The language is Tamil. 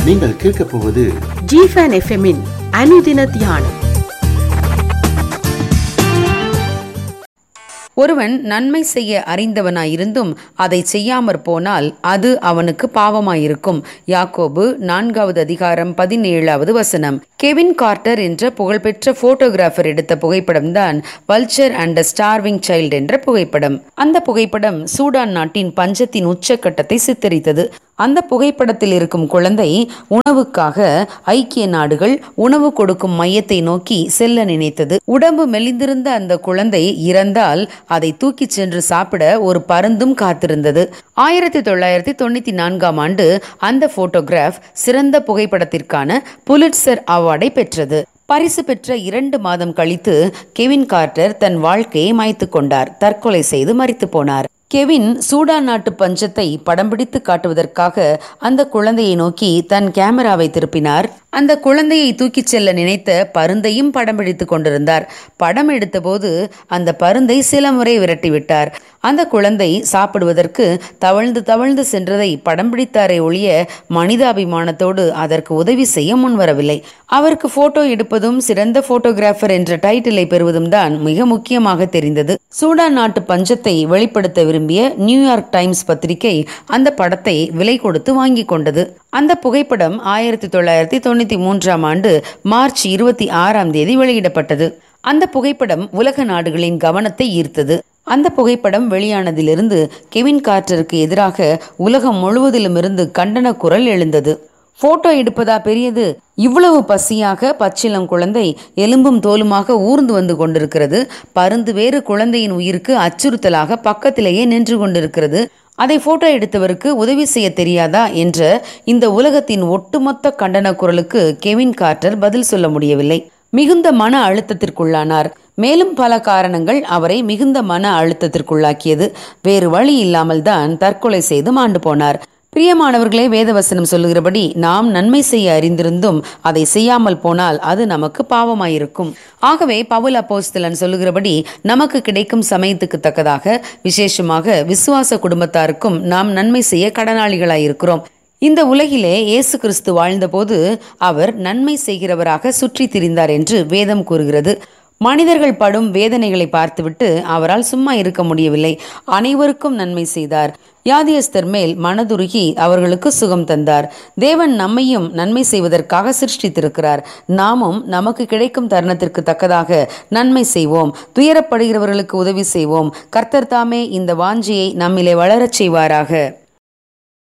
நீங்கள் கேட்கப் போவது ஜிஃபன் எஃப்எம்மின் அனுதின தியானம் ஒருவன் நன்மை செய்ய அறிந்தவனாயிருந்தும் அதை செய்யாமற் போனால் அது அவனுக்கு பாவமாயிருக்கும் யாக்கோபு நான்காவது அதிகாரம் பதினேழாவது வசனம் கெவின் கார்ட்டர் என்ற புகழ்பெற்ற போட்டோகிராஃபர் எடுத்த புகைப்படம்தான் வல்ச்சர் அண்ட் ஸ்டார்விங் சைல்டு என்ற புகைப்படம் அந்த புகைப்படம் சூடான் நாட்டின் பஞ்சத்தின் உச்சக்கட்டத்தை சித்தரித்தது அந்த புகைப்படத்தில் இருக்கும் குழந்தை உணவுக்காக ஐக்கிய நாடுகள் உணவு கொடுக்கும் மையத்தை நோக்கி செல்ல நினைத்தது உடம்பு மெலிந்திருந்த அந்த குழந்தை இறந்தால் அதை தூக்கிச் சென்று சாப்பிட ஒரு பருந்தும் காத்திருந்தது ஆயிரத்தி தொள்ளாயிரத்தி தொண்ணூத்தி நான்காம் ஆண்டு அந்த போட்டோகிராஃப் சிறந்த புகைப்படத்திற்கான புலிட்சர் அவார்டை பெற்றது பரிசு பெற்ற இரண்டு மாதம் கழித்து கெவின் கார்ட்டர் தன் வாழ்க்கையை மாய்த்து கொண்டார் தற்கொலை செய்து மறித்து போனார் கெவின் சூடான் நாட்டு பஞ்சத்தை படம் பிடித்து காட்டுவதற்காக அந்த குழந்தையை நோக்கி தன் கேமராவை திருப்பினார் அந்த குழந்தையை தூக்கிச் செல்ல நினைத்த பருந்தையும் படம் பிடித்து கொண்டிருந்தார் படம் எடுத்தபோது அந்த பருந்தை சில முறை விரட்டிவிட்டார் அந்த குழந்தை சாப்பிடுவதற்கு தவழ்ந்து தவழ்ந்து சென்றதை படம் பிடித்தாரே ஒழிய மனிதாபிமானத்தோடு அதற்கு உதவி செய்ய முன்வரவில்லை அவருக்கு போட்டோ எடுப்பதும் சிறந்த போட்டோகிராஃபர் என்ற டைட்டிலை பெறுவதும் தான் மிக முக்கியமாக தெரிந்தது சூடான் நாட்டு பஞ்சத்தை வெளிப்படுத்த விரும்பிய நியூயார்க் டைம்ஸ் பத்திரிகை அந்த படத்தை விலை கொடுத்து வாங்கி கொண்டது அந்த புகைப்படம் ஆயிரத்தி தொள்ளாயிரத்தி தொண்ணூத்தி மூன்றாம் ஆண்டு மார்ச் இருபத்தி ஆறாம் தேதி வெளியிடப்பட்டது அந்த புகைப்படம் உலக நாடுகளின் கவனத்தை ஈர்த்தது அந்த புகைப்படம் வெளியானதிலிருந்து கெவின் கார்ட்டருக்கு எதிராக உலகம் முழுவதிலும் இருந்து கண்டன குரல் எழுந்தது போட்டோ எடுப்பதா பெரியது இவ்வளவு பசியாக பச்சிளம் குழந்தை எலும்பும் தோலுமாக ஊர்ந்து வந்து கொண்டிருக்கிறது பருந்து வேறு குழந்தையின் உயிருக்கு அச்சுறுத்தலாக பக்கத்திலேயே நின்று கொண்டிருக்கிறது அதை போட்டோ எடுத்தவருக்கு உதவி செய்ய தெரியாதா என்ற இந்த உலகத்தின் ஒட்டுமொத்த கண்டன குரலுக்கு கெவின் கார்ட்டர் பதில் சொல்ல முடியவில்லை மிகுந்த மன அழுத்தத்திற்குள்ளானார் மேலும் பல காரணங்கள் அவரை மிகுந்த மன அழுத்தத்திற்குள்ளாக்கியது வேறு வழி இல்லாமல் தான் தற்கொலை செய்து மாண்டு போனார் பிரியமானவர்களே வேதவசனம் சொல்லுகிறபடி நாம் நன்மை செய்ய அறிந்திருந்தும் அதை செய்யாமல் போனால் அது நமக்கு பாவமாயிருக்கும் ஆகவே பவுல் அப்போஸ்தலன் சொல்லுகிறபடி நமக்கு கிடைக்கும் சமயத்துக்கு தக்கதாக விசேஷமாக விசுவாச குடும்பத்தாருக்கும் நாம் நன்மை செய்ய கடனாளிகளாயிருக்கிறோம் இந்த உலகிலே இயேசு கிறிஸ்து வாழ்ந்தபோது அவர் நன்மை செய்கிறவராக சுற்றி திரிந்தார் என்று வேதம் கூறுகிறது மனிதர்கள் படும் வேதனைகளை பார்த்துவிட்டு அவரால் சும்மா இருக்க முடியவில்லை அனைவருக்கும் நன்மை செய்தார் யாதியஸ்தர் மேல் மனதுருகி அவர்களுக்கு சுகம் தந்தார் தேவன் நம்மையும் நன்மை செய்வதற்காக சிருஷ்டித்திருக்கிறார் நாமும் நமக்கு கிடைக்கும் தருணத்திற்கு தக்கதாக நன்மை செய்வோம் துயரப்படுகிறவர்களுக்கு உதவி செய்வோம் கர்த்தர் தாமே இந்த வாஞ்சியை நம்மிலே வளரச் செய்வாராக